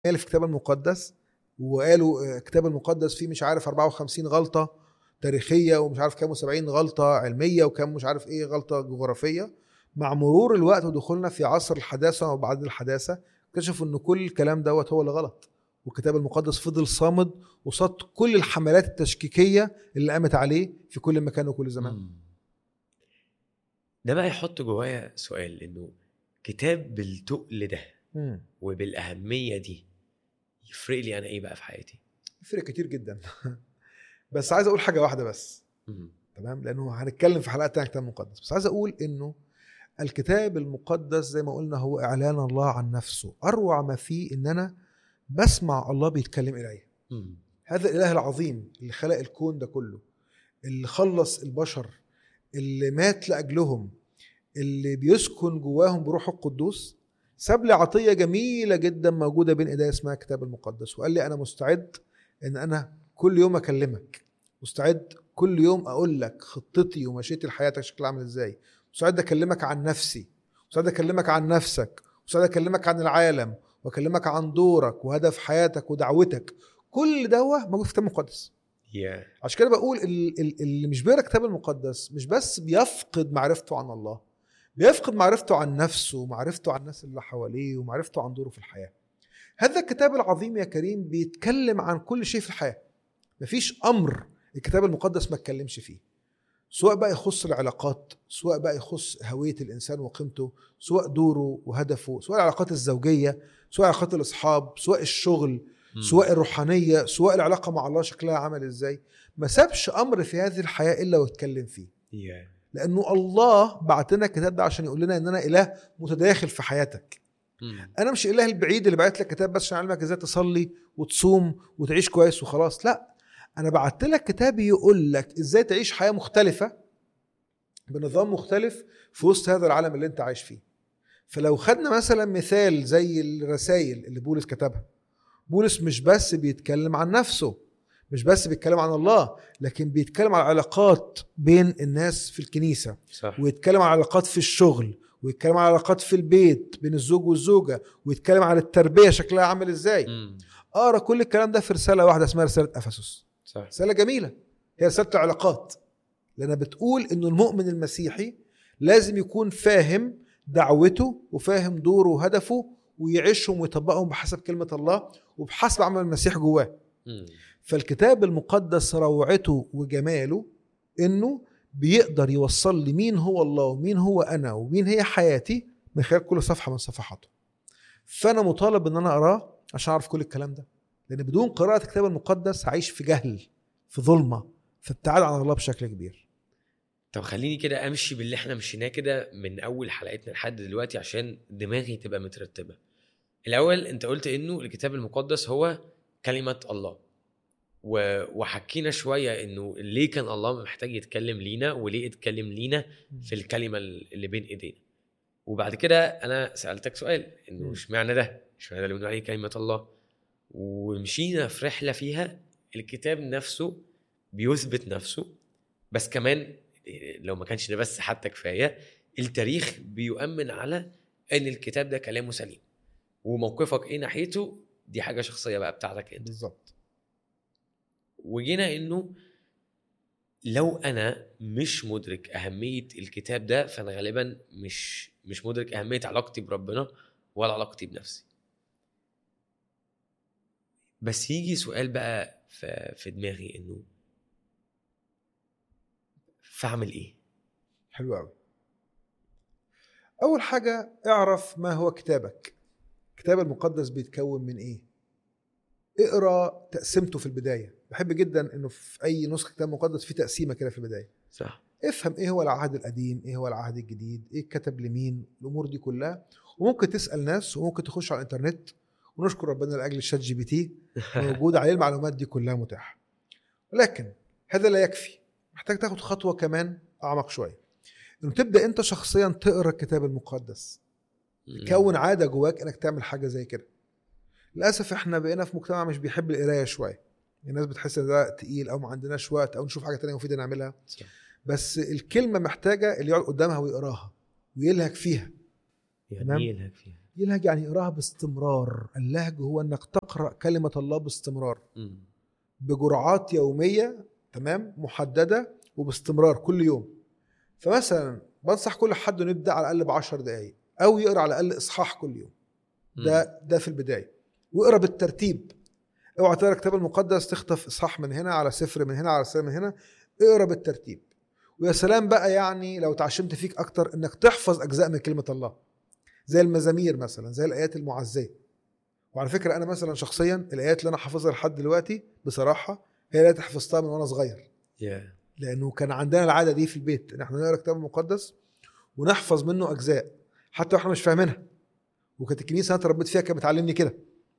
في الكتاب المقدس وقالوا آه، الكتاب المقدس فيه مش عارف 54 غلطه تاريخيه ومش عارف كام و70 غلطه علميه وكام مش عارف ايه غلطه جغرافيه مع مرور الوقت ودخولنا في عصر الحداثه وبعد الحداثه اكتشفوا ان كل الكلام دوت هو اللي غلط والكتاب المقدس فضل صامد قصاد كل الحملات التشكيكيه اللي قامت عليه في كل مكان وكل زمان مم. ده بقى يحط جوايا سؤال انه كتاب بالتقل ده مم. وبالاهميه دي يفرق لي انا ايه بقى في حياتي يفرق كتير جدا بس عايز اقول حاجه واحده بس مم. تمام لانه هنتكلم في حلقات تانية عن الكتاب المقدس بس عايز اقول انه الكتاب المقدس زي ما قلنا هو اعلان الله عن نفسه اروع ما فيه ان انا بسمع الله بيتكلم الي مم. هذا الاله العظيم اللي خلق الكون ده كله اللي خلص البشر اللي مات لاجلهم اللي بيسكن جواهم بروحه القدوس ساب لي عطيه جميله جدا موجوده بين ايديا اسمها الكتاب المقدس وقال لي انا مستعد ان انا كل يوم اكلمك مستعد كل يوم اقول لك خطتي ومشيتي لحياتك شكلها عامل ازاي مستعد اكلمك عن نفسي مستعد اكلمك عن نفسك مستعد اكلمك عن العالم واكلمك عن دورك وهدف حياتك ودعوتك كل دوه موجود في الكتاب المقدس يا عشان كده بقول ال- ال- اللي مش بيقرا الكتاب المقدس مش بس بيفقد معرفته عن الله بيفقد معرفته عن نفسه ومعرفته عن الناس اللي حواليه ومعرفته عن دوره في الحياه هذا الكتاب العظيم يا كريم بيتكلم عن كل شيء في الحياه مفيش امر الكتاب المقدس ما اتكلمش فيه سواء بقى يخص العلاقات سواء بقى يخص هويه الانسان وقيمته سواء دوره وهدفه سواء العلاقات الزوجيه سواء علاقات الاصحاب سواء الشغل مم. سواء الروحانيه سواء العلاقه مع الله شكلها عامل ازاي ما سابش امر في هذه الحياه الا واتكلم فيه يا لانه الله بعت لنا الكتاب ده عشان يقول لنا ان انا اله متداخل في حياتك مم. انا مش اله البعيد اللي بعت لك كتاب بس عشان اعلمك ازاي تصلي وتصوم وتعيش كويس وخلاص لا انا بعت لك كتاب يقول لك ازاي تعيش حياه مختلفه بنظام مختلف في وسط هذا العالم اللي انت عايش فيه فلو خدنا مثلا مثال زي الرسائل اللي بولس كتبها بولس مش بس بيتكلم عن نفسه مش بس بيتكلم عن الله لكن بيتكلم عن علاقات بين الناس في الكنيسه صح ويتكلم عن علاقات في الشغل ويتكلم عن علاقات في البيت بين الزوج والزوجه ويتكلم عن التربيه شكلها عامل ازاي مم. اقرا كل الكلام ده في رساله واحده اسمها رساله افسس صح رساله جميله هي رساله العلاقات لانها بتقول انه المؤمن المسيحي لازم يكون فاهم دعوته وفاهم دوره وهدفه ويعيشهم ويطبقهم بحسب كلمه الله وبحسب عمل المسيح جواه مم. فالكتاب المقدس روعته وجماله انه بيقدر يوصل لي مين هو الله ومين هو انا ومين هي حياتي من خلال كل صفحه من صفحاته فانا مطالب ان انا اقراه عشان اعرف كل الكلام ده لان بدون قراءه الكتاب المقدس هعيش في جهل في ظلمه في ابتعاد عن الله بشكل كبير طب خليني كده امشي باللي احنا مشيناه كده من اول حلقتنا لحد دلوقتي عشان دماغي تبقى مترتبه الاول انت قلت انه الكتاب المقدس هو كلمه الله و... وحكينا شويه انه ليه كان الله محتاج يتكلم لينا وليه اتكلم لينا في الكلمه اللي بين ايدينا وبعد كده انا سالتك سؤال انه مم. اشمعنى ده اشمعنى ده اللي بنقول عليه كلمه الله ومشينا في رحله فيها الكتاب نفسه بيثبت نفسه بس كمان لو ما كانش ده بس حتى كفايه التاريخ بيؤمن على ان الكتاب ده كلامه سليم وموقفك ايه ناحيته دي حاجه شخصيه بقى بتاعتك انت بالظبط وجينا انه لو انا مش مدرك اهميه الكتاب ده فانا غالبا مش مش مدرك اهميه علاقتي بربنا ولا علاقتي بنفسي بس يجي سؤال بقى في, في دماغي انه فاعمل ايه حلو قوي اول حاجه اعرف ما هو كتابك الكتاب المقدس بيتكون من ايه اقرا تقسيمته في البدايه بحب جدا انه في اي نسخه كتاب مقدس في تقسيمه كده في البدايه صح افهم ايه هو العهد القديم ايه هو العهد الجديد ايه كتب لمين الامور دي كلها وممكن تسال ناس وممكن تخش على الانترنت ونشكر ربنا لاجل الشات جي بي تي موجود عليه المعلومات دي كلها متاحه ولكن هذا لا يكفي محتاج تاخد خطوه كمان اعمق شويه انه تبدا انت شخصيا تقرا الكتاب المقدس كون عاده جواك انك تعمل حاجه زي كده للاسف احنا بقينا في مجتمع مش بيحب القرايه شويه الناس بتحس ان ده تقيل او ما عندناش وقت او نشوف حاجه تانية مفيده نعملها صح. بس الكلمه محتاجه اللي يقعد قدامها ويقراها ويلهك فيها تمام. يعني ايه الهك فيها يلهج يعني يقراها باستمرار اللهج هو انك تقرا كلمه الله باستمرار مم. بجرعات يوميه تمام محدده وباستمرار كل يوم فمثلا بنصح كل حد انه يبدا على الاقل ب 10 دقائق او يقرا على الاقل اصحاح كل يوم مم. ده ده في البدايه واقرا بالترتيب اوعى تقرا الكتاب المقدس تخطف اصحاح من هنا على سفر من هنا على سفر من هنا اقرا بالترتيب ويا سلام بقى يعني لو تعشمت فيك اكتر انك تحفظ اجزاء من كلمه الله زي المزامير مثلا زي الايات المعزيه وعلى فكره انا مثلا شخصيا الايات اللي انا حافظها لحد دلوقتي بصراحه هي الايات اللي حفظتها من وانا صغير يا لانه كان عندنا العاده دي في البيت ان احنا نقرا الكتاب المقدس ونحفظ منه اجزاء حتى واحنا مش فاهمينها وكانت الكنيسه انا اتربيت فيها كانت بتعلمني كده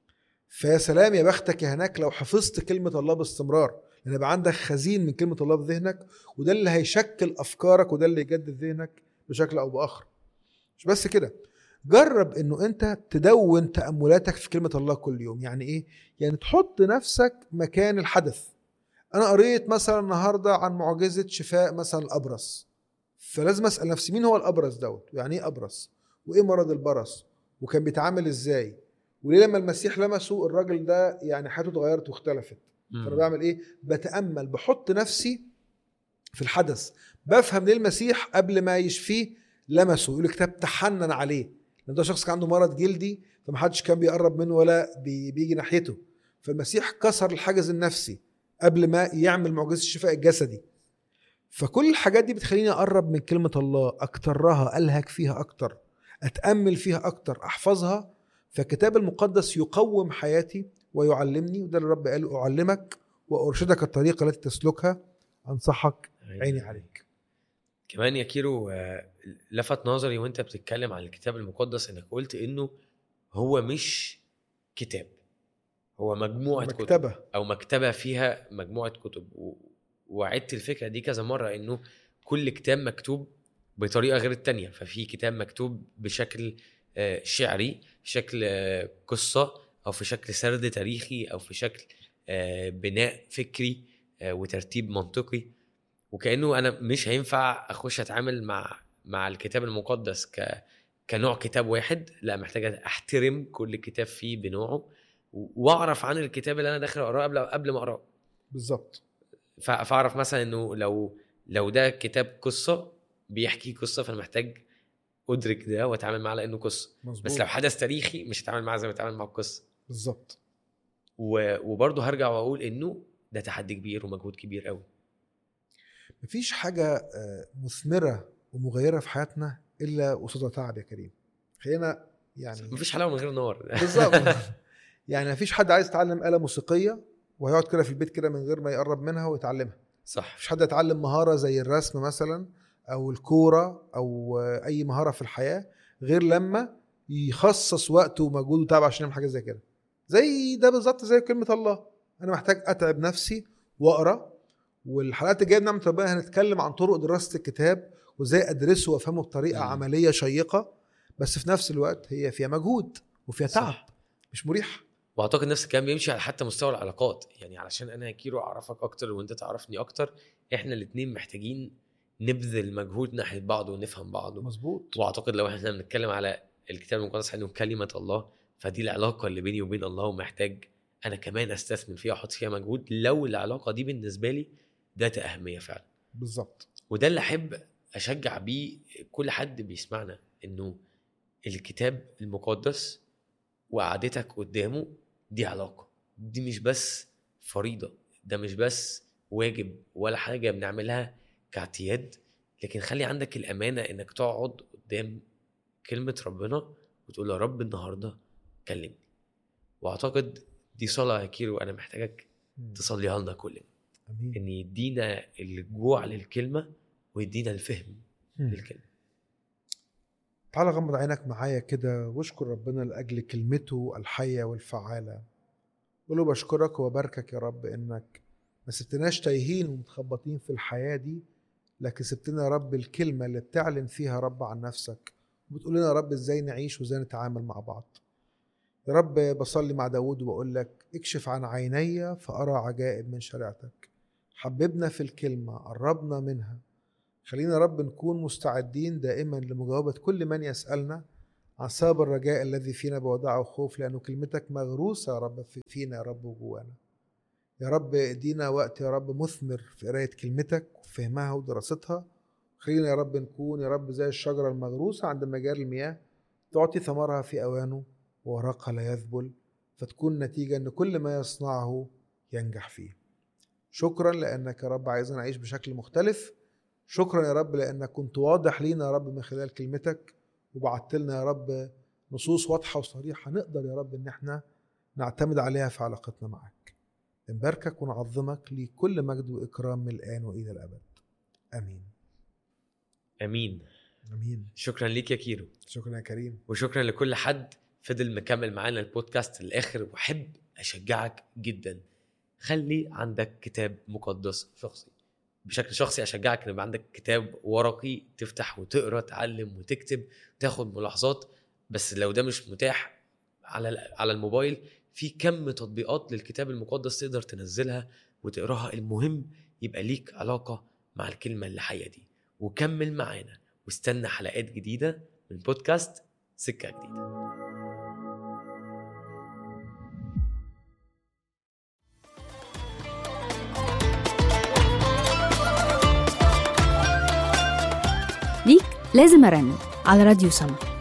فيا سلام يا بختك يا هناك لو حفظت كلمه الله باستمرار لان يبقى عندك خزين من كلمه الله في ذهنك وده اللي هيشكل افكارك وده اللي يجدد ذهنك بشكل او باخر مش بس كده جرب انه انت تدون تاملاتك في كلمه الله كل يوم يعني ايه يعني تحط نفسك مكان الحدث انا قريت مثلا النهارده عن معجزه شفاء مثلا الابرص فلازم اسال نفسي مين هو الابرص دوت يعني ايه ابرص وايه مرض البرص وكان بيتعامل ازاي وليه لما المسيح لمسه الراجل ده يعني حياته اتغيرت واختلفت مم. فانا بعمل ايه بتامل بحط نفسي في الحدث بفهم ليه المسيح قبل ما يشفيه لمسه يقول الكتاب تحنن عليه لان ده شخص كان عنده مرض جلدي فمحدش كان بيقرب منه ولا بي- بيجي ناحيته فالمسيح كسر الحاجز النفسي قبل ما يعمل معجزه الشفاء الجسدي فكل الحاجات دي بتخليني اقرب من كلمه الله اكترها الهك فيها اكتر اتامل فيها اكتر احفظها فالكتاب المقدس يقوم حياتي ويعلمني وده اللي الرب قال اعلمك وارشدك الطريقه التي تسلكها انصحك عيني عليك كمان يا كيرو آه، لفت نظري وانت بتتكلم عن الكتاب المقدس انك قلت انه هو مش كتاب هو مجموعة كتب مكتبه او مكتبة فيها مجموعة كتب و... وعدت الفكرة دي كذا مرة انه كل كتاب مكتوب بطريقة غير التانية ففي كتاب مكتوب بشكل آه، شعري في شكل آه، قصة او في شكل سرد تاريخي او في شكل آه، بناء فكري آه، وترتيب منطقي وكانه انا مش هينفع اخش اتعامل مع مع الكتاب المقدس ك كنوع كتاب واحد لا محتاج احترم كل كتاب فيه بنوعه و- واعرف عن الكتاب اللي انا داخل اقراه قبل قبل ما اقراه بالظبط ف- فاعرف مثلا انه لو لو ده كتاب قصه بيحكي قصه فانا محتاج ادرك ده واتعامل معاه على انه قصه مظبوط بس لو حدث تاريخي مش هتعامل معاه زي ما بتعامل مع القصه بالظبط و- وبرضه هرجع واقول انه ده تحدي كبير ومجهود كبير قوي مفيش حاجه آه، مثمره ومغيره في حياتنا الا وسط تعب يا كريم خلينا يعني مفيش حلاوه من غير نار بالظبط يعني مفيش حد عايز يتعلم آلة موسيقية وهيقعد كده في البيت كده من غير ما يقرب منها ويتعلمها صح مفيش حد يتعلم مهارة زي الرسم مثلا أو الكورة أو أي مهارة في الحياة غير لما يخصص وقته ومجهوده وتعب عشان يعمل حاجة زي كده زي ده بالظبط زي كلمة الله أنا محتاج أتعب نفسي وأقرأ والحلقات الجاية بنعمة ربنا هنتكلم عن طرق دراسة الكتاب وازاي أدرسه وأفهمه بطريقة مم. عملية شيقة بس في نفس الوقت هي فيها مجهود وفيها صح. تعب مش مريحة واعتقد نفس الكلام بيمشي على حتى مستوى العلاقات يعني علشان انا يا كيرو اعرفك اكتر وانت تعرفني اكتر احنا الاتنين محتاجين نبذل مجهود ناحيه بعض ونفهم بعض مظبوط واعتقد لو احنا بنتكلم على الكتاب المقدس انه كلمه الله فدي العلاقه اللي بيني وبين الله ومحتاج انا كمان استثمر فيها واحط فيها مجهود لو العلاقه دي بالنسبه لي ذات اهميه فعلا بالظبط وده اللي احب اشجع بيه كل حد بيسمعنا انه الكتاب المقدس وقعدتك قدامه دي علاقه دي مش بس فريضه ده مش بس واجب ولا حاجه بنعملها كاعتياد لكن خلي عندك الامانه انك تقعد قدام كلمه ربنا وتقول يا رب النهارده كلمني واعتقد دي صلاه يا كيرو انا محتاجك تصليها لنا كلنا امين ان يدينا الجوع للكلمه ويدينا الفهم للكلمه تعال غمض عينك معايا كده واشكر ربنا لاجل كلمته الحيه والفعاله قول له بشكرك وباركك يا رب انك ما سبتناش تايهين ومتخبطين في الحياه دي لكن سبتنا يا رب الكلمه اللي بتعلن فيها يا رب عن نفسك وبتقول لنا يا رب ازاي نعيش وازاي نتعامل مع بعض يا رب بصلي مع داود وبقول لك اكشف عن عيني فارى عجائب من شريعتك حببنا في الكلمه قربنا منها خلينا يا رب نكون مستعدين دائما لمجاوبة كل من يسألنا عن سبب الرجاء الذي فينا بوداع خوف لأنه كلمتك مغروسة يا رب في- فينا يا رب وجوانا يا رب ادينا وقت يا رب مثمر في قراية كلمتك وفهمها ودراستها خلينا يا رب نكون يا رب زي الشجرة المغروسة عند مجاري المياه تعطي ثمرها في أوانه وورقها لا يذبل فتكون نتيجة أن كل ما يصنعه ينجح فيه شكرا لأنك يا رب عايزنا نعيش بشكل مختلف شكرا يا رب لأنك كنت واضح لينا يا رب من خلال كلمتك وبعت لنا يا رب نصوص واضحة وصريحة نقدر يا رب إن احنا نعتمد عليها في علاقتنا معك نباركك ونعظمك لكل مجد وإكرام من الآن وإلى الأبد آمين امين آمين شكرا ليك يا كيرو شكرا يا كريم وشكرا لكل حد فضل مكمل معانا البودكاست للاخر واحب اشجعك جدا خلي عندك كتاب مقدس شخصي بشكل شخصي اشجعك ان يبقى عندك كتاب ورقي تفتح وتقرا تعلم وتكتب تاخد ملاحظات بس لو ده مش متاح على على الموبايل في كم تطبيقات للكتاب المقدس تقدر تنزلها وتقراها المهم يبقى ليك علاقه مع الكلمه اللي حيه دي وكمل معانا واستنى حلقات جديده من بودكاست سكه جديده ليك لازم أرنم على راديو سما